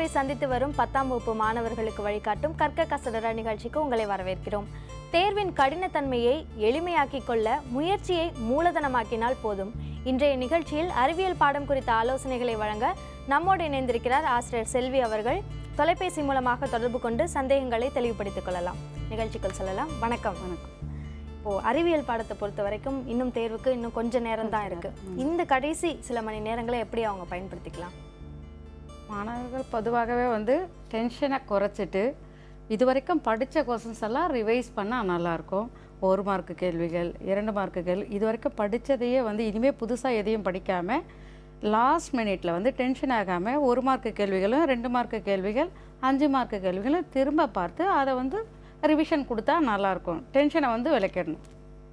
தேர்வை சந்தித்து வரும் பத்தாம் வகுப்பு மாணவர்களுக்கு வழிகாட்டும் கற்க கசடர நிகழ்ச்சிக்கு உங்களை வரவேற்கிறோம் தேர்வின் கடினத்தன்மையை எளிமையாக்கிக் கொள்ள முயற்சியை மூலதனமாக்கினால் போதும் இன்றைய நிகழ்ச்சியில் அறிவியல் பாடம் குறித்த ஆலோசனைகளை வழங்க நம்மோடு இணைந்திருக்கிறார் ஆசிரியர் செல்வி அவர்கள் தொலைபேசி மூலமாக தொடர்பு கொண்டு சந்தேகங்களை தெளிவுபடுத்திக் கொள்ளலாம் நிகழ்ச்சிக்குள் செல்லலாம் வணக்கம் வணக்கம் இப்போ அறிவியல் பாடத்தை பொறுத்த வரைக்கும் இன்னும் தேர்வுக்கு இன்னும் கொஞ்ச நேரம் தான் இருக்கு இந்த கடைசி சில மணி நேரங்களை எப்படி அவங்க பயன்படுத்திக்கலாம் மாணவர்கள் பொதுவாகவே வந்து டென்ஷனை குறைச்சிட்டு இது வரைக்கும் படித்த கொஸ்டின்ஸ் எல்லாம் ரிவைஸ் பண்ணால் நல்லாயிருக்கும் ஒரு மார்க்கு கேள்விகள் இரண்டு மார்க்கு கேள்வி இது வரைக்கும் படித்ததையே வந்து இனிமேல் புதுசாக எதையும் படிக்காமல் லாஸ்ட் மினிட்ல வந்து டென்ஷன் ஆகாமல் ஒரு மார்க்கு கேள்விகளும் ரெண்டு மார்க்கு கேள்விகள் அஞ்சு மார்க்கு கேள்விகளும் திரும்ப பார்த்து அதை வந்து ரிவிஷன் கொடுத்தா நல்லாயிருக்கும் டென்ஷனை வந்து விளக்கிடணும்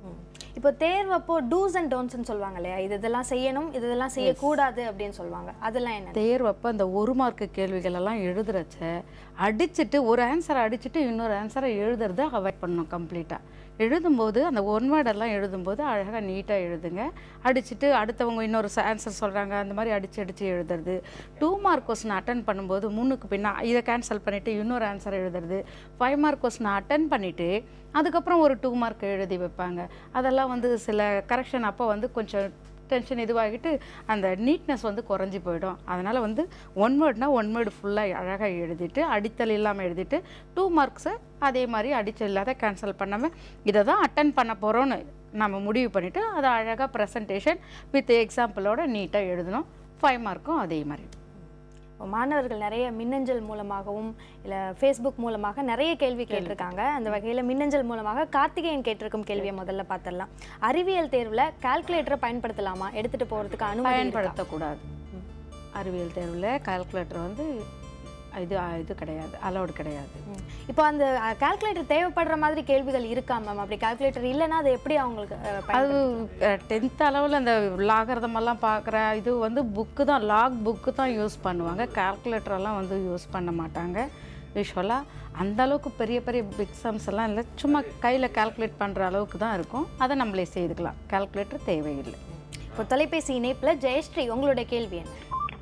இப்போ தேர்வு அப்போ டூஸ் அண்ட் டோன்ட்ஸ்னு சொல்லுவாங்க இல்லையா இது இதெல்லாம் செய்யணும் இது இதெல்லாம் செய்யக்கூடாது அப்படின்னு சொல்லுவாங்க அதெல்லாம் என்ன தேர்வப்போ இந்த ஒரு மார்க்கு கேள்விகள் எல்லாம் எழுதுறச்ச அடிச்சுட்டு ஒரு ஆன்சரை அடிச்சுட்டு இன்னொரு ஆன்சரை எழுதுறத அவாய்ட் பண்ணணும் கம்ப்ளீட்டாக எழுதும்போது அந்த ஒன் வேர்டெல்லாம் எழுதும்போது அழகாக நீட்டாக எழுதுங்க அடிச்சுட்டு அடுத்தவங்க இன்னொரு ஆன்சர் சொல்கிறாங்க அந்த மாதிரி அடிச்சு அடித்து எழுதுறது டூ மார்க் கொஸ்டின் அட்டன் பண்ணும்போது முன்னுக்கு பின்னா இதை கேன்சல் பண்ணிவிட்டு இன்னொரு ஆன்சர் எழுதுறது ஃபைவ் மார்க் கொஸ்டின் அட்டன் பண்ணிவிட்டு அதுக்கப்புறம் ஒரு டூ மார்க் எழுதி வைப்பாங்க அதெல்லாம் வந்து சில கரெக்ஷன் அப்போ வந்து கொஞ்சம் டென்ஷன் இதுவாகிட்டு அந்த நீட்னஸ் வந்து குறைஞ்சி போயிடும் அதனால் வந்து ஒன் வேர்ட்னா ஒன் வேர்டு ஃபுல்லாக அழகாக எழுதிட்டு அடித்தல் இல்லாமல் எழுதிட்டு டூ மார்க்ஸை அதே மாதிரி அடித்தல் இல்லாத கேன்சல் பண்ணாமல் இதை தான் அட்டன் பண்ண போகிறோன்னு நம்ம முடிவு பண்ணிவிட்டு அதை அழகாக ப்ரெசன்டேஷன் வித் எக்ஸாம்பிளோட நீட்டாக எழுதணும் ஃபைவ் மார்க்கும் அதே மாதிரி இப்போ மாணவர்கள் நிறைய மின்னஞ்சல் மூலமாகவும் இல்லை ஃபேஸ்புக் மூலமாக நிறைய கேள்வி கேட்டிருக்காங்க அந்த வகையில் மின்னஞ்சல் மூலமாக கார்த்திகேயன் கேட்டிருக்கும் கேள்வியை முதல்ல பார்த்துடலாம் அறிவியல் தேர்வில் கால்குலேட்டரை பயன்படுத்தலாமா எடுத்துட்டு போகிறதுக்கு அனுமதி இருக்கா? பயன்படுத்தக்கூடாது அறிவியல் தேர்வில் கால்குலேட்டர் வந்து இது இது கிடையாது அலௌடு கிடையாது ம். இப்போ அந்த கால்குலேட்டர் தேவைப்படுற மாதிரி கேள்விகள் இருக்கா மேம் அப்படி கால்குலேட்டர் இல்லைன்னா அதை எப்படி அவங்களுக்கு அஹ், பயன்- அது டென்த் அளவில் அந்த லாகரதமெல்லாம் பார்க்குற இது வந்து புக்கு தான் லாக் புக்கு தான் யூஸ் பண்ணுவாங்க கால்குலேட்டரெல்லாம் வந்து யூஸ் பண்ண மாட்டாங்க யூஸ்வலாக அந்த அளவுக்கு பெரிய பெரிய பிக் சம்ஸ் எல்லாம் இல்லை சும்மா கையில் கால்குலேட் பண்ணுற அளவுக்கு தான் இருக்கும் அதை நம்மளே செய்துக்கலாம் கால்குலேட்டர் தேவையில்லை இப்போ தொலைபேசி இணைப்பில் ஜெயஸ்ரீ உங்களுடைய கேள்வி என்ன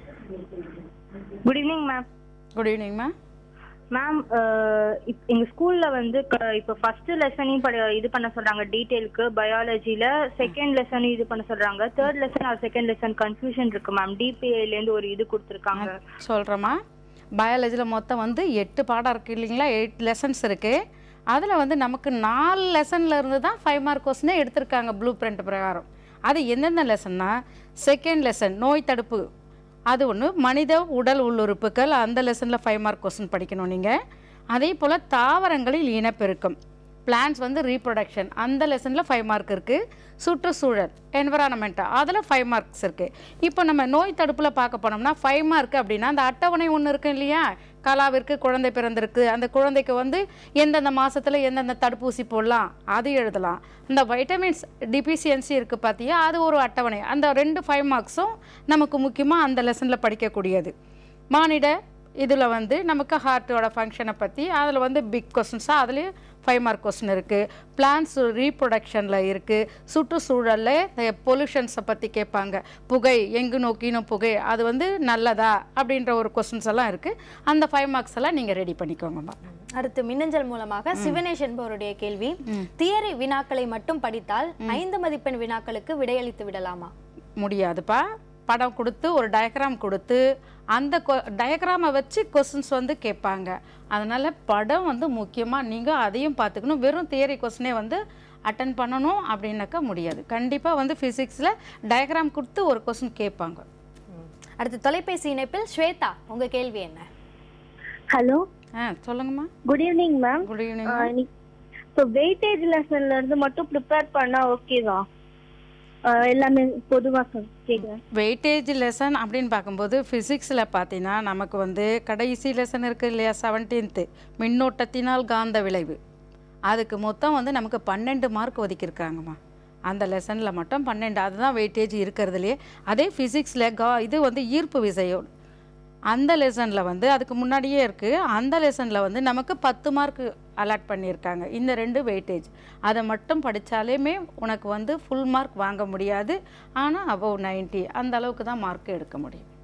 good evening ma'am good evening ma'am ma'am எங்க ஸ்கூல்ல வந்து க- இப்போ ஃபர்ஸ்ட் லெசனையும் படி இது பண்ண சொல்றாங்க டீடைலுக்கு பயாலஜில செகண்ட் லெசனும் இது பண்ண சொல்றாங்க third lesson or second lesson confusion இருக்கு மேம் டிபிஐல இருந்து ஒரு இது கொடுத்துருக்காங்க சொல்கிறேம்மா பயாலஜியில் மொத்தம் வந்து எட்டு பாடம் இருக்குது இல்லைங்களா எயிட் லெசன்ஸ் இருக்குது அதில் வந்து நமக்கு நாலு லெசனில் இருந்து தான் ஃபைவ் மார்க் கொஸ்டினே எடுத்திருக்காங்க ப்ளூ பிரிண்ட் பிரகாரம் அது எந்தெந்த லெசன்னா செகண்ட் லெசன் நோய் தடுப்பு அது ஒன்று மனித உடல் உள்ளுறுப்புகள் அந்த லெசனில் ஃபைவ் மார்க் கொஸ்டின் படிக்கணும் நீங்கள் அதே போல் தாவரங்களில் இனப்பெருக்கம் பிளான்ஸ் வந்து ரீப்ரொடக்ஷன் அந்த லெசனில் ஃபைவ் மார்க் இருக்குது சுற்றுச்சூழல் என்விரான்மெண்ட்டு அதில் ஃபைவ் மார்க்ஸ் இருக்குது இப்போ நம்ம நோய் தடுப்பில் பார்க்க போனோம்னா ஃபைவ் மார்க் அப்படின்னா அந்த அட்டவணை ஒன்று இருக்கு இல்லையா கலாவிற்கு குழந்தை பிறந்திருக்கு அந்த குழந்தைக்கு வந்து எந்தெந்த மாதத்தில் எந்தெந்த தடுப்பூசி போடலாம் அது எழுதலாம் இந்த வைட்டமின்ஸ் டிபிசியன்சி இருக்குது பார்த்தியா அது ஒரு அட்டவணை அந்த ரெண்டு ஃபைவ் மார்க்ஸும் நமக்கு முக்கியமாக அந்த லெசனில் படிக்கக்கூடியது மானிட இதில் வந்து நமக்கு ஹார்ட்டோட ஃபங்க்ஷனை பற்றி அதில் வந்து பிக் கொஸ்டின்ஸாக அதுலேயும் ஃபைவ் மார்க் கொஸ்டின் இருக்குது பிளான்ஸ் ரீப்ரொடக்ஷனில் இருக்குது சுற்றுச்சூழலில் பொல்யூஷன்ஸை பற்றி கேட்பாங்க புகை எங்கு நோக்கினும் புகை அது வந்து நல்லதா அப்படின்ற ஒரு கொஸ்டின்ஸ் எல்லாம் இருக்குது அந்த ஃபைவ் மார்க்ஸ் எல்லாம் நீங்கள் ரெடி பண்ணிக்கோங்கம்மா அடுத்து மின்னஞ்சல் மூலமாக சிவனேஷ் என்பவருடைய கேள்வி தியரி வினாக்களை மட்டும் படித்தால் ஐந்து மதிப்பெண் வினாக்களுக்கு விடையளித்து விடலாமா முடியாதுப்பா படம் கொடுத்து ஒரு டயக்ராம் கொடுத்து அந்த டயக்ராமை வச்சு கொஸ்டின்ஸ் வந்து கேட்பாங்க அதனால் படம் வந்து முக்கியமாக நீங்கள் அதையும் பார்த்துக்கணும் வெறும் தியரி கொஸ்டினே வந்து அட்டன் பண்ணணும் அப்படின்னாக்கா முடியாது கண்டிப்பாக வந்து ஃபிசிக்ஸில் டயக்ராம் கொடுத்து ஒரு கொஸ்டின் கேட்பாங்க அடுத்து தொலைபேசி இணைப்பில் ஸ்வேதா உங்க கேள்வி என்ன ஹலோ ஆ சொல்லுங்கம்மா good evening ma'am good evening இப்போ வெயிட்டேஜ் லெசன்ல இருந்து மட்டும் ப்ரிப்பேர் பண்ணா ஓகேவா எல்லாமே பொதுவாக கேக்குறேன் வெயிட்டேஜ் லெசன் அப்படின்னு பார்க்கும்போது ஃபிசிக்ஸில் பார்த்தீங்கன்னா நமக்கு வந்து கடைசி லெசன் இருக்குது இல்லையா செவன்டீன்த்து மின்னோட்டத்தினால் காந்த விளைவு அதுக்கு மொத்தம் வந்து நமக்கு பன்னெண்டு மார்க் ஒதுக்கியிருக்காங்கம்மா அந்த லெசனில் மட்டும் பன்னெண்டு அதுதான் வெயிட்டேஜ் இருக்கிறதுலையே அதே ஃபிசிக்ஸில் கா இது வந்து ஈர்ப்பு விசையோடு அந்த லெசனில் வந்து அதுக்கு முன்னாடியே இருக்குது அந்த லெசனில் வந்து நமக்கு பத்து மார்க் அலாட் பண்ணியிருக்காங்க இந்த ரெண்டு வெயிட்டேஜ் அதை மட்டும் படித்தாலேமே உனக்கு வந்து ஃபுல் மார்க் வாங்க முடியாது ஆனால் அபவ் 90 அந்த அளவுக்கு தான் மார்க் எடுக்க முடியும்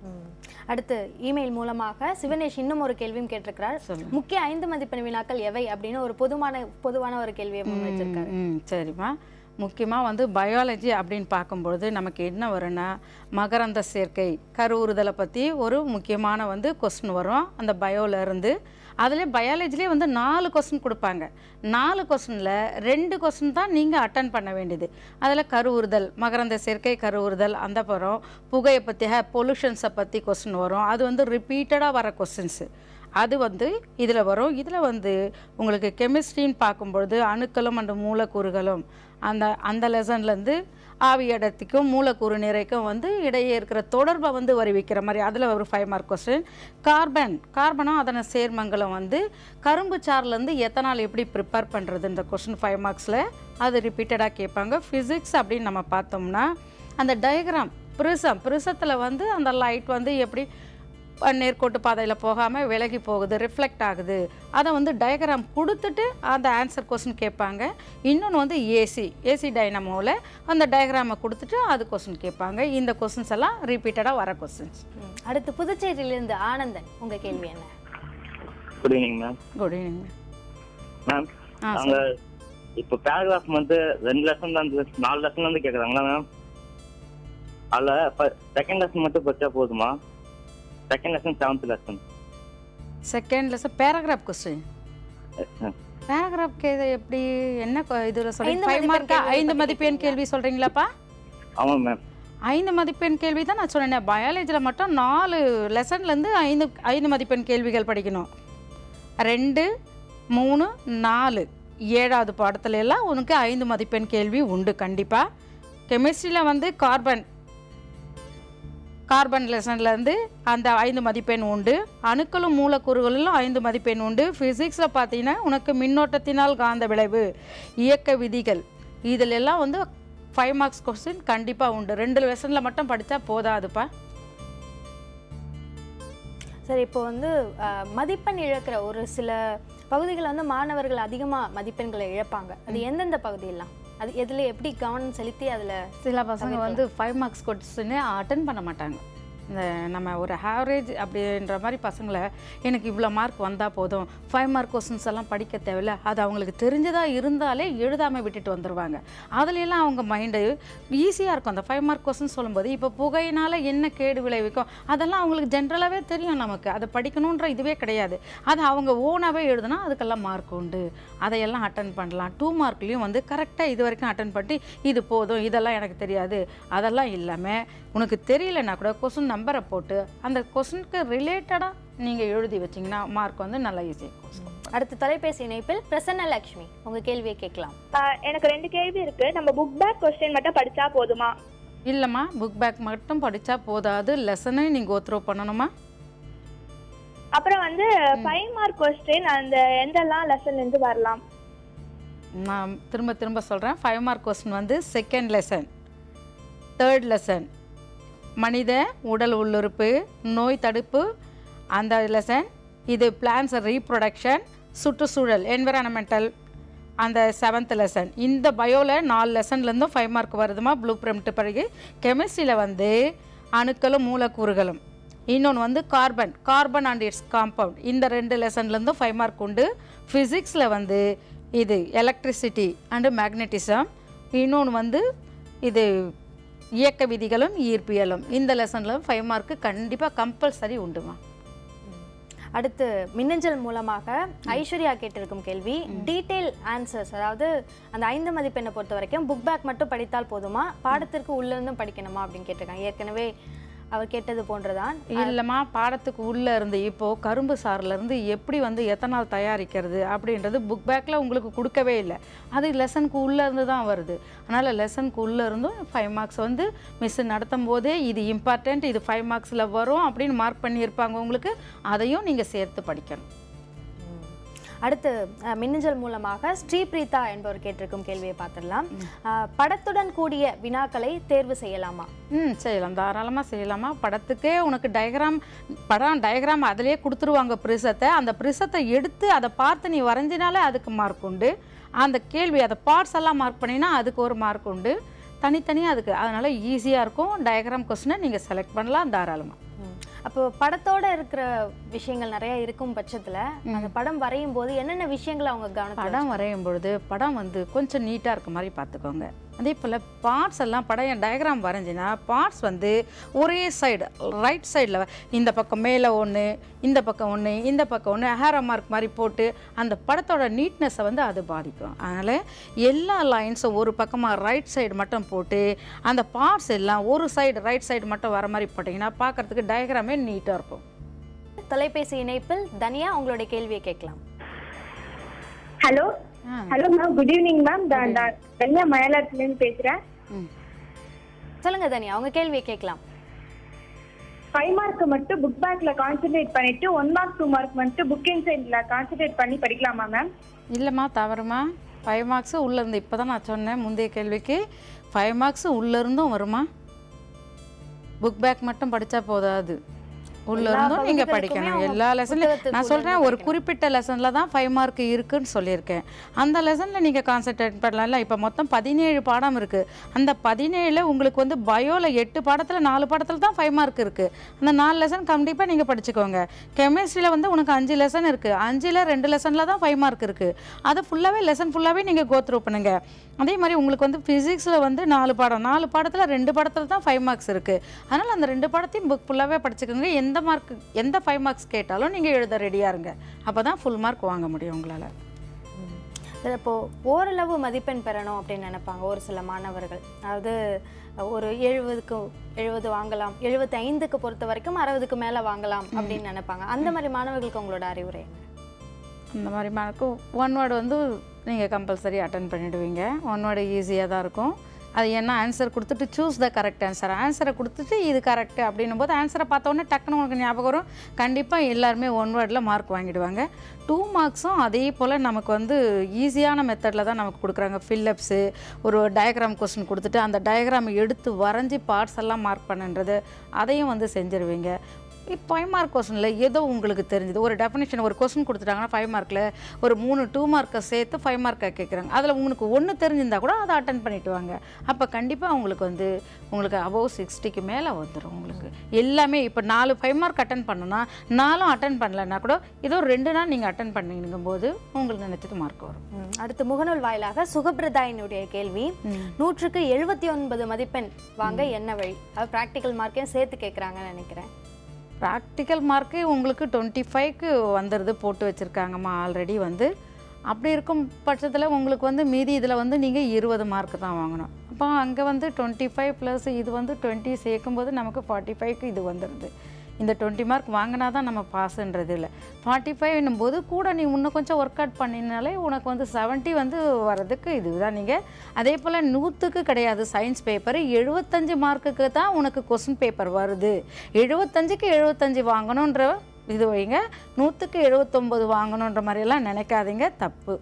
அடுத்து இமெயில் மூலமாக சிவனேஷ் இன்னும் ஒரு கேள்வியும் கேட்டிருக்கிறார் சொல்லுங்க. முக்கிய ஐந்து மதிப்பெண் வினாக்கள் எவை அப்படின்னு ஒரு பொதுவான பொதுவான ஒரு கேள்வியை முன் வச்சிருக்காரு ம் சரிம்மா முக்கியமாக வந்து பயாலஜி அப்படின்னு பார்க்கும்பொழுது நமக்கு என்ன வரும்னா மகரந்த சேர்க்கை கருவுறுதலை பற்றி ஒரு முக்கியமான வந்து கொஸ்டின் வரும் அந்த பயோல இருந்து அதிலே பயாலஜிலே வந்து நாலு கொஸ்டின் கொடுப்பாங்க நாலு கொஸ்டினில் ரெண்டு கொஸ்டின் தான் நீங்கள் அட்டன் பண்ண வேண்டியது அதில் கருவுறுதல் மகரந்த சேர்க்கை கருவுறுதல் அந்த படம் புகையை பற்றி பொல்யூஷன்ஸை பற்றி கொஸ்டின் வரும் அது வந்து ரிப்பீட்டடாக வர கொஸ்டின்ஸு அது வந்து இதில் வரும் இதில் வந்து உங்களுக்கு கெமிஸ்ட்ரின்னு பார்க்கும்பொழுது அணுக்களும் அந்த மூலக்கூறுகளும் அந்த அந்த லெசன்லேருந்து ஆவி இடத்துக்கும் மூலக்கூறு நிறைக்கும் வந்து இடையே இருக்கிற தொடர்பை வந்து வருவிக்கிற மாதிரி அதில் ஒரு ஃபைவ் மார்க் கொஸ்டின் கார்பன் கார்பனும் அதனை சேர்மங்களும் வந்து கரும்பு சாறுலேருந்து எத்தனால் எப்படி ப்ரிப்பேர் பண்ணுறது இந்த கொஸ்டின் ஃபைவ் மார்க்ஸில் அது ரிப்பீட்டடாக கேட்பாங்க ஃபிசிக்ஸ் அப்படின்னு நம்ம பார்த்தோம்னா அந்த டயக்ராம் ப்ரிசம் ப்ரிசத்தில் வந்து அந்த லைட் வந்து எப்படி அஹ், நேர்கோட்டு பாதையில் போகாமல் விலகி போகுது ரிஃப்ளெக்ட் ஆகுது அதை வந்து டயக்ராம் கொடுத்துட்டு அந்த ஆன்சர் கொஸ்டின் கேட்பாங்க இன்னொன்று வந்து ஏசி ஏசி டைனமோவில் அந்த டயக்ராமை கொடுத்துட்டு அது கொஸ்டின் கேட்பாங்க இந்த கொஸ்டின்ஸ் எல்லாம் ரிப்பீட்டடாக வர கொஸ்டின்ஸ் ம். அடுத்து புதுச்சேரியிலிருந்து ஆனந்தன் உங்க கேள்வி என்ன good evening ma'am good evening ma'am ஆ நாங்க இப்போ பேராகிராஃப் வந்து ரெண்டு லெசன் தான் இருக்கு. நாலு லெசன் வந்து கேக்குறாங்களா மேம் அதில் செகண்ட் லெசன் மட்டும் படிச்சா போதுமா second lesson seventh lesson second lesson paragraph question paragraph கேது எப்படி என்ன இதில் சொல்றீங்க ஐந்து ஃபைவ் மதிப்பெண் மார்க்கா கேள்வி ஐந்து பத்தி மதிப்பெண் கேள்வி சொல்கிறீங்களாப்பா ஆமாம் மேம் ஐந்து மதிப்பெண் கேள்வி தான் நான் சொன்னேன் பயாலஜியில் மட்டும் நாலு லெசன்லேருந்து ஐந்து ஐந்து மதிப்பெண் கேள்விகள் படிக்கணும் ரெண்டு மூணு நாலு ஏழாவது பாடத்துல எல்லாம் உனக்கு ஐந்து மதிப்பெண் கேள்வி உண்டு கண்டிப்பாக கெமிஸ்ட்ரியில் வந்து கார்பன் கார்பன் லெசன்லேருந்து அந்த ஐந்து மதிப்பெண் உண்டு அணுக்களும் மூலக்கூறுகளிலும் ஐந்து மதிப்பெண் உண்டு ஃபிசிக்ஸில் பார்த்தீங்கன்னா உனக்கு மின்னோட்டத்தினால் காந்த விளைவு இயக்க விதிகள் இதில் எல்லாம் வந்து ஃபைவ் மார்க்ஸ் கொஸ்டின் கண்டிப்பாக உண்டு ரெண்டு லெசனில் மட்டும் படித்தா போதாதுப்பா சரி இப்போ வந்து அஹ், மதிப்பெண் இழக்கிற ஒரு சில பகுதிகளில் வந்து மாணவர்கள் அதிகமாக மதிப்பெண்களை இழப்பாங்க அது எந்தெந்த பகுதியெல்லாம் அது எதில் எப்படி கவனம் செலுத்தி அதில் சில பசங்க வந்து ஃபைவ் மார்க்ஸ் கொஸ்டினே அட்டன் பண்ண மாட்டாங்க இந்த நம்ம ஒரு ஆவரேஜ் அப்படின்ற மாதிரி பசங்களை எனக்கு இவ்வளோ மார்க் வந்தால் போதும் ஃபைவ் மார்க் கொஸ்டின்ஸ் எல்லாம் படிக்க தேவையில்ல அது அவங்களுக்கு தெரிஞ்சதாக இருந்தாலே எழுதாமல் விட்டுட்டு வந்துடுவாங்க அதுலெல்லாம் அவங்க மைண்டு ஈஸியாக இருக்கும் அந்த ஃபைவ் மார்க் கொஸ்டின் சொல்லும்போது இப்போ புகையினால் என்ன கேடு விளைவிக்கும் அதெல்லாம் அவங்களுக்கு ஜென்ரலாகவே தெரியும் நமக்கு அதை படிக்கணுன்ற இதுவே கிடையாது அது அவங்க ஓனாகவே எழுதுனா அதுக்கெல்லாம் மார்க் உண்டு அதையெல்லாம் அட்டன் பண்ணலாம் டூ மார்க்லேயும் வந்து கரெக்டாக இது வரைக்கும் அட்டன் பண்ணி இது போதும் இதெல்லாம் எனக்கு தெரியாது அதெல்லாம் இல்லாமல் உனக்கு தெரியலனா கூட கொஸ்டின் நம்பரை போட்டு அந்த கொஸ்டினுக்கு ரிலேட்டடாக நீங்கள் எழுதி வச்சிங்கன்னா மார்க் வந்து நல்லா ஈஸியாக அடுத்த தொலைபேசி இணைப்பில் பிரசன்ன லக்ஷ்மி உங்கள் கேள்வியை கேட்கலாம் ஆஹ் எனக்கு ரெண்டு கேள்வி இருக்கு நம்ம புக் பேக் கொஸ்டின் மட்டும் படிச்சா போதுமா இல்லைம்மா புக் பேக் மட்டும் படித்தா போதாது லெசனை நீங்கள் ஒத்ரோ பண்ணணுமா அப்புறம் வந்து ஃபைவ் மார்க் கொஸ்டின் அந்த எந்தெல்லாம் லெசன்ல இருந்து வரலாம் நான் திரும்ப திரும்ப சொல்கிறேன் ஃபைவ் மார்க் கொஸ்டின் வந்து செகண்ட் லெசன் தேர்ட் லெசன் மனித உடல் உள்ளுறுப்பு நோய் தடுப்பு அந்த லெசன் இது பிளான்ஸ் ரீப்ரொடக்ஷன் சுற்றுச்சூழல் என்விரான்மெண்டல் அந்த செவன்த் லெசன் இந்த பயோவில் நாலு லெசன்லேருந்தும் ஃபைவ் மார்க் வருதுமா ப்ளூ பிரிண்ட் பிறகு கெமிஸ்ட்ரியில் வந்து அணுக்களும் மூலக்கூறுகளும் இன்னொன்று வந்து carbon carbon and its compound இந்த ரெண்டு லெசன்லேருந்தும் ஃபைவ் மார்க் உண்டு ஃபிசிக்ஸில் வந்து இது எலக்ட்ரிசிட்டி அண்டு மேக்னெட்டிசம் இன்னொன்று வந்து இது இயக்க விதிகளும் ஈர்ப்பியலும் இந்த லெசனில் ஃபைவ் மார்க்கு கண்டிப்பாக கம்பல்சரி உண்டுமா அடுத்து மின்னஞ்சல் மூலமாக ஐஸ்வர்யா கேட்டிருக்கும் கேள்வி டீடைல் ஆன்சர்ஸ் அதாவது அந்த ஐந்து மதிப்பெண்ணை பொறுத்த வரைக்கும் புக் பேக் மட்டும் படித்தால் போதுமா பாடத்திற்கு உள்ளிருந்தும் படிக்கணுமா அப்படின்னு கேட்டிருக்காங்க ஏற்கனவே அவர் கேட்டது போன்றுதான் இல்லைம்மா பாடத்துக்கு உள்ளே இருந்து இப்போது கரும்பு சாறுல இருந்து எப்படி வந்து எத்தனால் தயாரிக்கிறது அப்படின்றது புக் பேக்கில் உங்களுக்கு கொடுக்கவே இல்லை அது லெசனுக்கு உள்ளே இருந்து தான் வருது அதனால் லெசனுக்கு உள்ளே இருந்தும் ஃபைவ் மார்க்ஸ் வந்து மிஸ் நடத்தும் போதே இது இம்பார்ட்டண்ட் இது ஃபைவ் மார்க்ஸில் வரும் அப்படின்னு மார்க் பண்ணியிருப்பாங்க உங்களுக்கு அதையும் நீங்கள் சேர்த்து படிக்கணும் அடுத்து அஹ், மின்னஞ்சல் மூலமாக ஸ்ரீபிரீதா என்பவர் கேட்டிருக்கும் கேள்வியை பார்த்துடலாம் அஹ், படத்துடன் கூடிய வினாக்களை தேர்வு செய்யலாமா ம் செய்யலாம் தாராளமாக செய்யலாமா படத்துக்கே உனக்கு டயக்ராம் படம் டயக்ராம் அதிலே கொடுத்துருவாங்க ப்ரிசத்தை அந்த ப்ரிசத்தை எடுத்து அதை பார்த்து நீ வரைஞ்சினாலே அதுக்கு மார்க் உண்டு அந்த கேள்வி அதை பார்ட்ஸ் எல்லாம் மார்க் பண்ணினா அதுக்கு ஒரு மார்க் உண்டு தனித்தனியாக அதுக்கு அதனால் ஈஸியாக இருக்கும் டயக்ராம் கொஸ்டினை நீங்கள் செலக்ட் பண்ணலாம் தாராளமாக ம். அப்போ படத்தோட இருக்கிற விஷயங்கள் நிறைய இருக்கும் பட்சத்துல அந்த படம் வரையும் போது என்னென்ன விஷயங்களை அவங்க கவனத்தில் படம் வரையும் பொழுது படம் வந்து கொஞ்சம் நீட்டாக இருக்க மாதிரி பார்த்துக்கோங்க அதே போல் பார்ட்ஸ் எல்லாம் படம் டயக்ராம் வரைஞ்சினா பார்ட்ஸ் வந்து ஒரே சைடு ரைட் சைடில் இந்த பக்கம் மேலே ஒன்று இந்த பக்கம் ஒன்று இந்த பக்கம் ஒன்று ஹேரோ மார்க் மாதிரி போட்டு அந்த படத்தோட நீட்னஸை வந்து அது பாதிக்கும் அதனால் எல்லா லைன்ஸும் ஒரு பக்கமாக ரைட் சைடு மட்டும் போட்டு அந்த பார்ட்ஸ் எல்லாம் ஒரு சைடு ரைட் சைடு மட்டும் வர மாதிரி போட்டிங்கன்னா பார்க்குறதுக்கு டயக்ராமே நீட்டாக இருக்கும் தொலைபேசி இணைப்பில் தனியா உங்களுடைய கேள்வியை கேட்கலாம் hello ah. Hello ma'am good evening ma'am நான் தனியா மயிலாடுதுறையிலேருந்து பேசுறேன் ம் சொல்லுங்க தனியா உங்க கேள்வியை கேட்கலாம் ஃபைவ் மார்க் மட்டும் புக் பேக்ல கான்சென்ட்ரேட் பண்ணிட்டு ஒன் மார்க் டூ மார்க் மட்டும் புக் இன்சைட்ல கான்சென்ட்ரேட் பண்ணி படிக்கலாமா மேம் இல்லைம்மா தவறுமா ஃபைவ் மார்க்ஸு உள்ளேருந்து இப்போ தான் நான் சொன்னேன் முந்தைய கேள்விக்கு ஃபைவ் மார்க்ஸு உள்ளேருந்தும் வருமா புக் பேக் மட்டும் படித்தா போதாது உள்ள எல்லா இருந்தும் நீங்கள் பகுதிகளுக்குமே படிக்கணும் அவங்க எல்லா லெசன்லையும் புத்தகத்துக்குள்ள நான் சொல்கிறேன் இருந்து ஒரு குறிப்பிட்ட லெசனில் தான் ஃபைவ் மார்க் இருக்குன்னு சொல்லியிருக்கேன் அந்த லெசனில் நீங்கள் கான்சென்ட்ரேட் பண்ணலாம்ல இப்போ மொத்தம் பதினேழு பாடம் இருக்குது அந்த பதினேழில் உங்களுக்கு வந்து பயோவில் எட்டு பாடத்தில் நாலு பாடத்தில் தான் ஃபைவ் மார்க் இருக்குது அந்த நாலு லெசன் கண்டிப்பாக நீங்கள் படிச்சுக்கோங்க கெமிஸ்ட்ரியில் வந்து உனக்கு அஞ்சு லெசன் இருக்குது அஞ்சில் ரெண்டு லெசனில் தான் ஃபைவ் மார்க் இருக்குது அது ஃபுல்லாகவே லெசன் ஃபுல்லாகவே நீங்கள் கோத்ரூ பண்ணுங்க அதே மாதிரி உங்களுக்கு வந்து ஃபிசிக்ஸில் வந்து நாலு பாடம் நாலு பாடத்தில் ரெண்டு பாடத்தில் தான் ஃபைவ் மார்க்ஸ் இருக்குது அதனால் அந்த ரெண்டு பாடத்தையும் புக் ஃபுல்லாகவே படிச்சுக்கோங்க எந்த மார்க் எந்த ஃபைவ் மார்க்ஸ் கேட்டாலும் நீங்கள் எழுத ரெடியாக இருங்க அப்போ தான் ஃபுல் மார்க் வாங்க முடியும் உங்களால் சரி, இப்போ ஓரளவு மதிப்பெண் பெறணும் அப்படின்னு நினைப்பாங்க ஒரு சில மாணவர்கள் அதாவது ஒரு எழுபதுக்கு எழுபது வாங்கலாம் எழுபத்தி ஐந்துக்கு பொறுத்த வரைக்கும் அறுபதுக்கு மேலே வாங்கலாம் அப்படின்னு நினைப்பாங்க அந்த மாதிரி மாணவர்களுக்கு உங்களோட அறிவுரை என்ன? அந்த மாதிரி மார்க்கு ஒன் வேர்டு வந்து நீங்கள் கம்பல்சரி அட்டன் பண்ணிடுவீங்க ஒன் வேர்டு ஈஸியாக தான் இருக்கும் அது என்ன ஆன்சர் கொடுத்துட்டு சூஸ் த கரெக்ட் ஆன்சர் ஆன்சரை கொடுத்துட்டு இது கரெக்ட் அப்படின்னும் போது ஆன்சரை பார்த்தோன்னே டக்குன்னு உங்களுக்கு ஞாபகம் வரும் கண்டிப்பாக எல்லாருமே ஒன் வேர்டில் மார்க் வாங்கிடுவாங்க டூ மார்க்ஸும் அதே போல் நமக்கு வந்து ஈஸியான மெத்தடில் தான் நமக்கு கொடுக்குறாங்க ஃபில்லப்ஸு ஒரு டயக்ராம் கொஸ்டின் கொடுத்துட்டு அந்த டயக்ராம் எடுத்து வரைஞ்சி பார்ட்ஸ் எல்லாம் மார்க் பண்ணுன்றது அதையும் வந்து செஞ்சுருவீங்க ஃபைவ் மார்க் கொஸ்டினில் ஏதோ உங்களுக்கு தெரிஞ்சது ஒரு டெஃபினேஷன் ஒரு கொஸ்டின் கொடுத்துட்டாங்கன்னா ஃபைவ் மார்க்கில் ஒரு மூணு டூ மார்க்கை சேர்த்து ஃபைவ் மார்க்கை கேட்குறாங்க அதில் உங்களுக்கு ஒன்று தெரிஞ்சிருந்தா கூட அதை அட்டன் பண்ணிட்டு வாங்க அப்போ கண்டிப்பாக உங்களுக்கு வந்து உங்களுக்கு அபவ் சிக்ஸ்டிக்கு மேலே வந்துடும் உங்களுக்கு எல்லாமே இப்போ நாலு ஃபைவ் மார்க் அட்டன் பண்ணணும்னா நாலும் அட்டன் பண்ணலன்னா கூட ஏதோ ரெண்டு நாள் நீங்கள் அட்டன் பண்ணிங்கும் போது உங்களுக்கு நினச்சது மார்க் வரும் ம், அடுத்து முகநூல் வாயிலாக சுகபிரதாயினுடைய கேள்வி நூற்றுக்கு எழுபத்தி ஒன்பது மதிப்பெண் வாங்க என்ன வழி அது ப்ராக்டிக்கல் மார்க்கையும் சேர்த்து கேட்குறாங்கன்னு நினைக்கிறேன் ப்ராக்டிக்கல் மார்க்கு உங்களுக்கு டுவெண்ட்டி ஃபைவ்க்கு வந்துடுது போட்டு வச்சுருக்காங்கம்மா ஆல்ரெடி வந்து அப்படி இருக்கும் பட்சத்தில் உங்களுக்கு வந்து மீதி இதில் வந்து நீங்கள் இருபது மார்க் தான் வாங்கணும் அப்போ அங்கே வந்து டுவெண்ட்டி ஃபைவ் ப்ளஸ் இது வந்து டுவெண்ட்டி சேர்க்கும்போது நமக்கு ஃபார்ட்டி ஃபைவ்க்கு இது வந்துடுது இந்த டுவெண்ட்டி மார்க் வாங்கினா தான் நம்ம பாஸ்ன்றது இல்லை ஃபார்ட்டி ஃபைவ்னும் போது கூட நீ இன்னும் கொஞ்சம் ஒர்க் அவுட் பண்ணினாலே உனக்கு வந்து 70 வந்து வர்றதுக்கு இதுதான் நீங்கள் அதே போல் நூற்றுக்கு கிடையாது சயின்ஸ் பேப்பர் எழுபத்தஞ்சு மார்க்குக்கு தான் உனக்கு கொஸ்டின் பேப்பர் வருது எழுபத்தஞ்சுக்கு எழுபத்தஞ்சு வாங்கணுன்ற இது வைங்க நூற்றுக்கு எழுபத்தொம்பது வாங்கணுன்ற மாதிரியெல்லாம் நினைக்காதீங்க தப்பு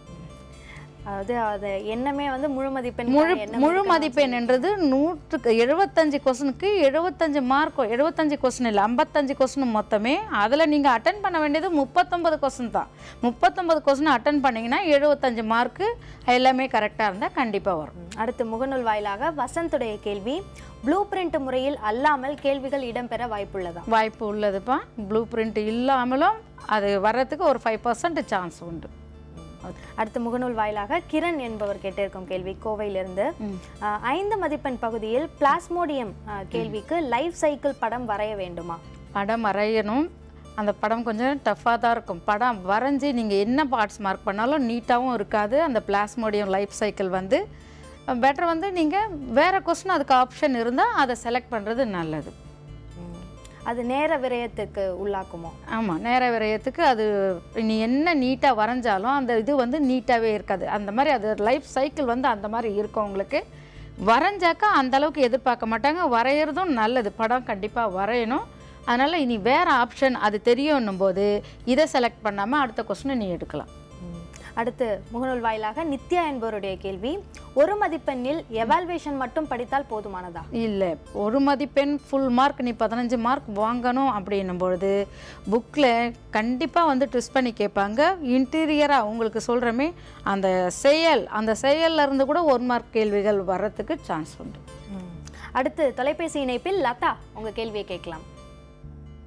அதாவது அது எண்ணமே வந்து முழு மதிப்பெண் முழு தான் எண்ணம் முழு இருக்கணும் மதிப்பெண்ன்றது நூற்றுக்கு எழுபத்தஞ்சு கொஸ்டினுக்கு எழுபத்தஞ்சு மார்க் எழுபத்தஞ்சு கொஸ்டின் இல்லை ஐம்பத்தஞ்சு கொஸ்டின் மொத்தமே அதில் நீங்கள் அட்டன் பண்ண வேண்டியது முப்பத்தொம்பது கொஸ்டின் தான் முப்பத்தொம்பது கொஸ்டின் அட்டன் பண்ணீங்கன்னா எழுபத்தஞ்சு மார்க்கு எல்லாமே கரெக்டாக இருந்தால் கண்டிப்பாக வரும் ம், அடுத்து முகநூல் வாயிலாக வசந்துடைய கேள்வி ப்ளூ பிரிண்ட் முறையில் அல்லாமல் கேள்விகள் இடம்பெற வாய்ப்புள்ளதா வாய்ப்பு உள்ளதுப்பா ப்ளூ பிரிண்ட் இல்லாமலும் அது வர்றதுக்கு ஒரு ஃபைவ் பர்சன்ட் சான்ஸ் உண்டு அடுத்து முகநூல் வாயிலாக கிரண் என்பவர் கேட்டிருக்கும் கேள்வி கோவையிலிருந்து அஹ், ஐந்து மதிப்பெண் பகுதியில் பிளாஸ்மோடியம் அஹ், கேள்விக்கு லைஃப் சைக்கிள் படம் வரைய வேண்டுமா படம் வரையணும் அந்த படம் கொஞ்சம் டஃப்பாக தான் இருக்கும் படம் வரைஞ்சி நீங்கள் என்ன பார்ட்ஸ் மார்க் பண்ணாலும் நீட்டாகவும் இருக்காது அந்த பிளாஸ்மோடியம் லைஃப் சைக்கிள் வந்து பெட்டர் வந்து நீங்கள் வேறு கொஸ்டின் அதுக்கு ஆப்ஷன் இருந்தால் அதை செலக்ட் பண்ணுறது நல்லது அது நேர விரயத்துக்கு உள்ளாக்குமோ ஆமாம் நேர விரயத்துக்கு அது நீ என்ன நீட்டாக வரைஞ்சாலும் அந்த இது வந்து நீட்டாகவே இருக்காது அந்த மாதிரி அது லைஃப் சைக்கிள் வந்து அந்த மாதிரி இருக்கும் உங்களுக்கு வரைஞ்சாக்கா அந்த அளவுக்கு எதிர்பார்க்க மாட்டாங்க வரைகிறதும் நல்லது படம் கண்டிப்பாக வரையணும் அதனால் இனி வேறு ஆப்ஷன் அது தெரியும்னும் போது இதை செலக்ட் பண்ணாமல் அடுத்த கொஸ்டினை நீ எடுக்கலாம் அடுத்து முகநூல் வாயிலாக நித்யா என்பவருடைய கேள்வி ஒரு மதிப்பெண்ணில் எவால்வேஷன் மட்டும் படித்தால் போதுமானதா இல்லை ஒரு மதிப்பெண் ஃபுல் மார்க் நீ பதினஞ்சு மார்க் வாங்கணும் அப்படின்னும் பொழுது புக்கில் கண்டிப்பாக வந்து ட்விஸ்ட் பண்ணி கேட்பாங்க இன்டீரியராக உங்களுக்கு சொல்கிறமே அந்த செயல் அந்த செயல்ல இருந்து கூட ஒரு மார்க் கேள்விகள் வர்றதுக்கு சான்ஸ் உண்டு அடுத்து தொலைபேசி இணைப்பில் லதா உங்க கேள்வியை கேட்கலாம்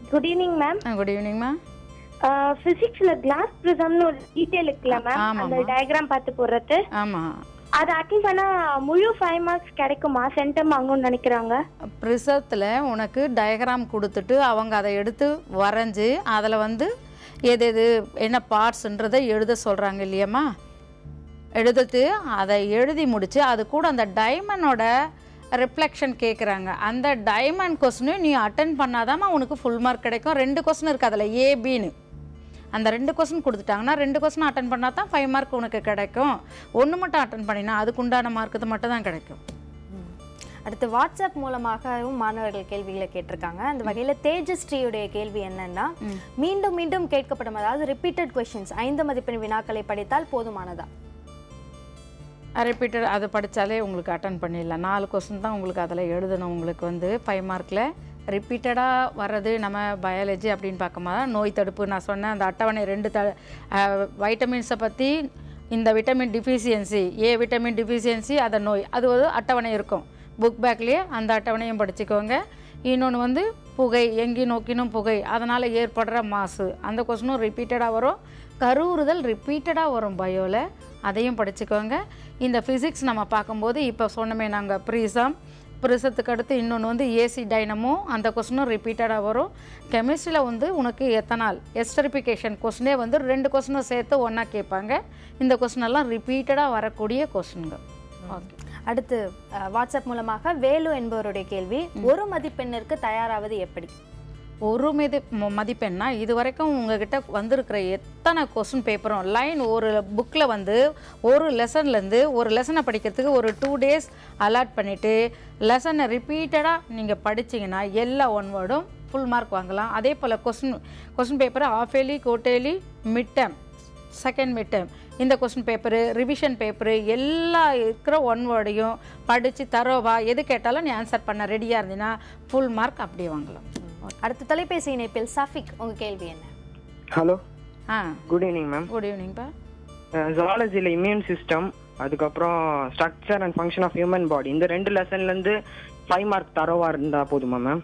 குட் ஈவினிங் மேம் குட் ஈவினிங்மா பிசிக்ஸ்ல கிளாஸ் ப்ரிசம்னு ஒரு டீடைல் இருக்குல்ல மேம் ஆமாம்மா. அந்த டயக்ராம் பார்த்து போடுறது ஆமாம் அதை அட்டன் பண்ணா முழு ஃபைவ் மார்க்ஸ் கிடைக்குமா சென்டம் வாங்கணும்னு நினைக்கிறாங்க ப்ரிசத்தில் உனக்கு டயக்ராம் கொடுத்துட்டு அவங்க அதை எடுத்து வரைஞ்சி அதில் வந்து எது எது என்ன பார்ட்ஸுன்றதை எழுத சொல்கிறாங்க இல்லையாம்மா எழுதிட்டு அதை எழுதி முடித்து அது கூட அந்த டைமண்டோட ரிஃப்ளெக்ஷன் கேட்குறாங்க அந்த டைமண்ட் கொஸ்டினும் நீ அட்டன் பண்ணாதாம்மா உனக்கு ஃபுல் மார்க் கிடைக்கும் ரெண்டு கொஸ்டின் இருக்குது அதில் ஏபின்னு அந்த ரெண்டு கொஸ்டின் கொடுத்துட்டாங்கன்னா ரெண்டு கொஸ்டின் அட்டன் பண்ணால் தான் ஃபைவ் மார்க் உனக்கு கிடைக்கும் ஒன்று மட்டும் அட்டன் பண்ணினா அதுக்கு உண்டான மார்க்கு மட்டும் தான் கிடைக்கும் அடுத்து வாட்ஸ்அப் மூலமாகவும் மாணவர்கள் கேள்விகளை கேட்டிருக்காங்க அந்த வகையில் தேஜஸ்ரீயுடைய கேள்வி என்னன்னா மீண்டும் மீண்டும் கேட்கப்படும் அதாவது ரிப்பீட்டட் கொஷின்ஸ் ஐந்து மதிப்பெண் வினாக்களை படித்தால் போதுமானதா ரிப்பீட்டட் அதை படித்தாலே உங்களுக்கு அட்டன் பண்ணிடலாம் நாலு கொஸ்டின் தான் உங்களுக்கு அதில் எழுதணும் உங்களுக்கு வந்து ஃபைவ் மார்க்கில் ரிப்பீட்டடாக வர்றது நம்ம பயாலஜி அப்படின்னு பார்க்கும்போது நோய் தடுப்பு நான் சொன்னேன் அந்த அட்டவணை ரெண்டு த வைட்டமின்ஸை பற்றி இந்த vitamin deficiency A vitamin deficiency அதை நோய் அது ஒரு அட்டவணை இருக்கும் புக் பேக்லேயே அந்த அட்டவணையும் படிச்சுக்கோங்க இன்னொன்று வந்து புகை எங்கி நோக்கினும் புகை அதனால் ஏற்படுற மாசு அந்த கொஸ்டினும் ரிப்பீட்டடாக வரும் கருவுறுதல் ரிப்பீட்டடாக வரும் பயோவில் அதையும் படிச்சுக்கோங்க இந்த ஃபிசிக்ஸ் நம்ம பார்க்கும்போது இப்போ சொன்னமே நாங்கள் ப்ரீசம் ப்ரிசத்துக்கு அடுத்து இன்னொன்று வந்து ஏசி டைனமோ அந்த கொஸ்டினும் ரிப்பீட்டடாக வரும் கெமிஸ்ட்ரியில் வந்து உனக்கு எத்தனால் எஸ்டரிஃபிகேஷன் கொஸ்டினே வந்து ரெண்டு கொஸ்டினும் சேர்த்து ஒன்றா கேட்பாங்க இந்த கொஸ்டின் எல்லாம் ரிப்பீட்டடாக வரக்கூடிய கொஸ்டின்கள் ஓகே அடுத்து அஹ், வாட்ஸ்அப் மூலமாக வேலு என்பவருடைய கேள்வி ஒரு மதிப்பெண்ணிற்கு தயாராவது எப்படி ஒரு மிதி ம- மதிப்பெண்ணா இது வரைக்கும் உங்ககிட்ட வந்திருக்கிற எத்தனை கொஸ்டின் பேப்பரும் லைன் ஒரு புக்கில் வந்து ஒரு லெசன்லேருந்து ஒரு லெசனை படிக்கிறதுக்கு ஒரு டூ டேஸ் அலாட் பண்ணிவிட்டு லெசனை ரிப்பீட்டடாக நீங்கள் படிச்சீங்கன்னா எல்லா ஒன் வேர்டும் ஃபுல் மார்க் வாங்கலாம் அதே போல் கொஸ்டின் கொஸ்டின் பேப்பரை ஆஃப் ஏலி கோட்டேலி mid term second mid term இந்த கொஸ்டின் பேப்பரு ரிவிஷன் பேப்பரு எல்லா இருக்கிற ஒன் வேர்டையும் படித்து தரோவா எது கேட்டாலும் நீ ஆன்சர் பண்ண ரெடியாக இருந்தீங்கன்னா ஃபுல் மார்க் அப்படியே வாங்கலாம் அடுத்த தொலைபேசி இணைப்பில் சஃபிக் உங்க கேள்வி என்ன hello ah good evening ma'am good ஈவினிங்ப்பா ஜுவாலஜியில் இம்யூன் சிஸ்டம் அதுக்கப்புறம் structure and function of human body இந்த ரெண்டு லெசன்லேருந்து ஃபைவ் மார்க் தரவா இருந்தால் போதுமா மேம்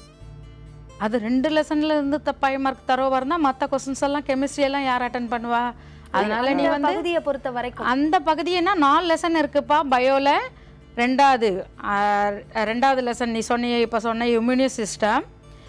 அது ரெண்டு லெசன்ல இருந்து ஃபைவ் மார்க் தரோவா இருந்தால் மற்ற கொஸ்டின்ஸ் எல்லாம் கெமிஸ்ட்ரி எல்லாம் யார் அட்டன் பண்ணுவா அதனால நீ இந்த வந்து பகுதியை பொறுத்த வரைக்கும் அந்த பகுதினா நாலு லெசன் இருக்குப்பா பயோவில் ரெண்டாவது ஆ, ரெண்டாவது லெசன் நீ சொன்னிய இப்போ சொன்ன இம்யூனி சிஸ்டம்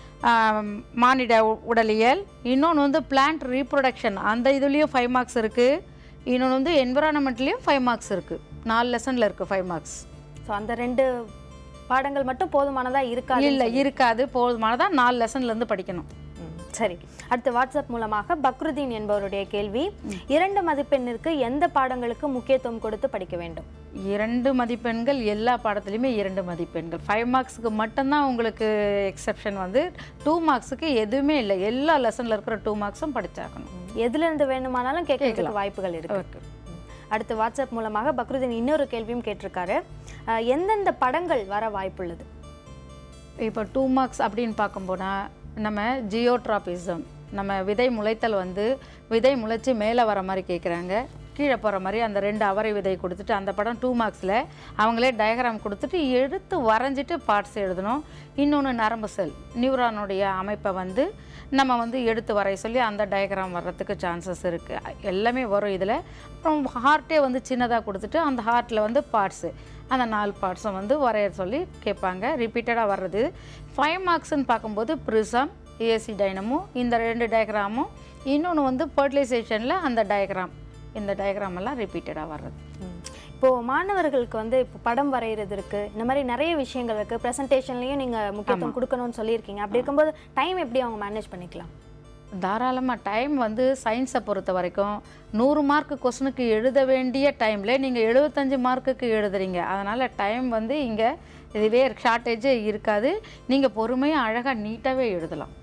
மானிட உ- உடலியல் இன்னொன்று வந்து பிளான்ட் ரீப்ரொடக்ஷன் அந்த இதுலேயும் ஃபைவ் மார்க்ஸ் இருக்குது இன்னொன்று வந்து என்விரான்மெண்ட்லேயும் ஃபைவ் மார்க்ஸ் இருக்குது நாலு லெசனில் இருக்குது ஃபைவ் மார்க்ஸ் ஸோ அந்த ரெண்டு பாடங்கள் மட்டும் போதுமானதா இருக்காது இல்லை இருக்காது போதுமானதான் நாலு லெசன்லேருந்து படிக்கணும் ம், சரி அடுத்து வாட்ஸ்அப் மூலமாக பக்ருதீன் என்பவருடைய கேள்வி இரண்டு மதிப்பெண்ணிற்கு எந்த பாடங்களுக்கு முக்கியத்துவம் கொடுத்து படிக்க வேண்டும் இரண்டு மதிப்பெண்கள் எல்லா பாடத்துலையுமே இரண்டு மதிப்பெண்கள் ஃபைவ் மார்க்ஸுக்கு மட்டும்தான் உங்களுக்கு எக்ஸெப்ஷன் வந்து டூ மார்க்ஸுக்கு எதுவுமே இல்லை எல்லா லெசனில் இருக்கிற டூ மார்க்ஸும் படிச்சாகணும் எதுல இருந்து வேணுமானாலும் கேட்கறதுக்கு வாய்ப்புகள் இருக்கு ஓகே ம். அடுத்து வாட்ஸ்அப் மூலமாக பக்ருதீன் இன்னொரு கேள்வியும் கேட்டிருக்காரு அஹ், எந்தெந்த படங்கள் வர வாய்ப்புள்ளது இப்போ டூ மார்க்ஸ் அப்படின்னு பார்க்கும்போனா நம்ம ஜியோட்ராபிசம் நம்ம விதை முளைத்தல் வந்து விதை முளைச்சி மேலே வர மாதிரி கேட்குறாங்க கீழே போகிற மாதிரி அந்த ரெண்டு அவரை விதை கொடுத்துட்டு அந்த படம் டூ மார்க்ஸில் அவங்களே டயக்ராம் கொடுத்துட்டு எடுத்து வரைஞ்சிட்டு பார்ட்ஸ் எழுதணும் இன்னொன்று நரம்பு செல் நியூரானுடைய அமைப்பை வந்து நம்ம வந்து எடுத்து வரைய சொல்லி அந்த டயக்ராம் வர்றதுக்கு சான்சஸ் இருக்குது எல்லாமே வரும் இதில் அப்புறம் ஹார்ட்டே வந்து சின்னதாக கொடுத்துட்டு அந்த ஹார்ட்டில் வந்து பார்ட்ஸு அந்த நாலு பார்ட்ஸும் வந்து வரைய சொல்லி கேட்பாங்க ரிப்பீட்டடாக வர்றது ஃபைவ் மார்க்ஸ்ன்னு பார்க்கும்போது ப்ரிசம் ஏசி டைனமோ இந்த ரெண்டு டயக்ராமும் இன்னொன்று வந்து ஃபர்டிலைசேஷனில் அந்த டயக்ராம் இந்த டயக்ராம் எல்லாம் ரிப்பீட்டடாக வர்றது ம். இப்போ மாணவர்களுக்கு வந்து இப்போ படம் வரைகிறது இருக்கு இந்த மாதிரி நிறைய விஷயங்கள் இருக்கு ப்ரெசன்டேஷன்லயும் நீங்க முக்கியத்துவம் கொடுக்கணும்னு சொல்லியிருக்கீங்க அப்படி இருக்கும்போது டைம் எப்படி அவங்க மேனேஜ் பண்ணிக்கலாம் தாராளமாக டைம் வந்து சயின்ஸை பொறுத்த வரைக்கும் நூறு மார்க் கொஸ்டினுக்கு எழுத வேண்டிய டைமில் நீங்கள் எழுபத்தஞ்சு மார்க்குக்கு எழுதுறீங்க அதனால் டைம் வந்து இங்கே இதுவே ஷார்ட்டேஜே இருக்காது நீங்கள் பொறுமையாக அழகாக நீட்டாகவே எழுதலாம்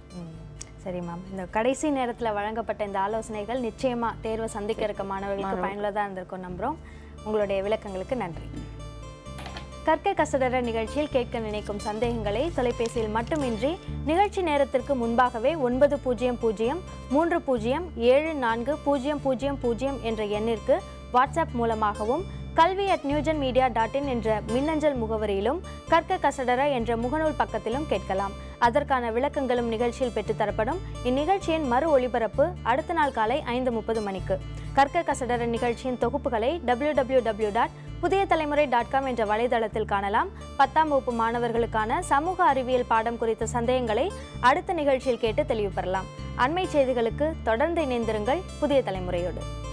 சரி மேம் இந்த கடைசி நேரத்தில் வழங்கப்பட்ட இந்த ஆலோசனைகள் நிச்சயமா தேர்வை சந்திக்க இருக்க மாணவர்களுக்கு பயனுள்ளதாக இருந்திருக்கும் நம்புகிறோம் உங்களுடைய விளக்கங்களுக்கு நன்றி கற்க கசடர நிகழ்ச்சியில் கேட்க நினைக்கும் சந்தேகங்களை தொலைபேசியில் மட்டுமின்றி நிகழ்ச்சி நேரத்திற்கு முன்பாகவே ஒன்பது பூஜ்ஜியம் பூஜ்ஜியம் மூன்று பூஜ்ஜியம் ஏழு நான்கு பூஜ்ஜியம் பூஜ்ஜியம் பூஜ்ஜியம் என்ற எண்ணிற்கு வாட்ஸ்அப் மூலமாகவும் Kalvi at newgen media dot in என்ற மின்னஞ்சல் முகவரியிலும் கற்க கசடர என்ற முகநூல் பக்கத்திலும் கேட்கலாம் அதற்கான விளக்கங்களும் நிகழ்ச்சியில் பெற்றுத்தரப்படும் இந்நிகழ்ச்சியின் மறு ஒளிபரப்பு அடுத்த நாள் காலை ஐந்து முப்பது மணிக்கு கற்க கசடர நிகழ்ச்சியின் தொகுப்புகளை டபிள்யூ டபிள்யூ டபிள்யூ டாட் புதிய தலைமுறை டாட் காம் என்ற வலைதளத்தில் காணலாம் பத்தாம் வகுப்பு மாணவர்களுக்கான சமூக அறிவியல் பாடம் குறித்த சந்தேகங்களை அடுத்த நிகழ்ச்சியில் கேட்டு தெளிவு பெறலாம் அண்மை செய்திகளுக்கு தொடர்ந்து இணைந்திருங்கள் புதிய தலைமுறையோடு